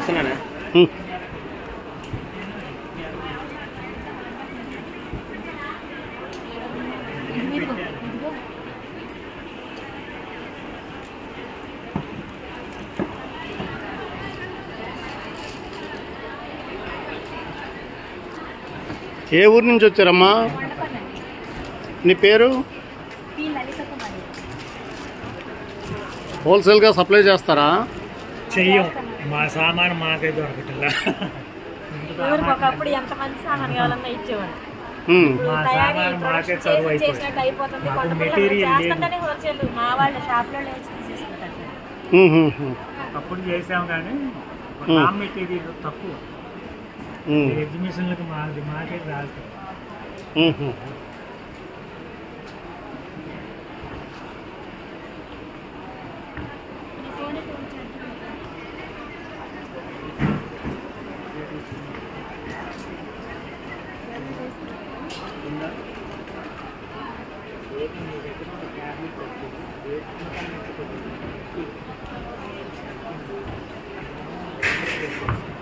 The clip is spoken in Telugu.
వస్తున్నానా ఉమ్. ఏ ఊరు నుంచి వచ్చారమ్మా నీ పేరు పి లలిత కుమారి హోల్సేల్గా సప్లై చేస్తారా చెయ్యం మా సామాను మాకే దొరకట్లా ఎవరికి ఒకప్పుడు ఎంతమంది సామాన్ కావాలన్నా ఇచ్చేవాడు ఉమ్. మా తయారీ సామాను మాకే ప్రొడక్షన్ చదువు చేసి- అయిపోయింది చేసినట్టు అయిపోతుంది మాకు కొంతమంది మెటీరియల్ లేదు. చేస్తుంటేనే హోల్సేల్ మా వాళ్ళ షాప్లో లేచి తీసేసుకుంటారు ఉమ్, ఉమ్, ఉమ్. ఒకప్పుడు చేసాం కానీ ఉమ్. రా మెటీరియల్ తక్కువ ఉమ్, ఎగ్జిబిషన్లకు మాది మాకే రాదు ఉమ్, ఉమ్. ఈ ఫోన్ అయితే ఉంచండి. ట్యాబ్లెట్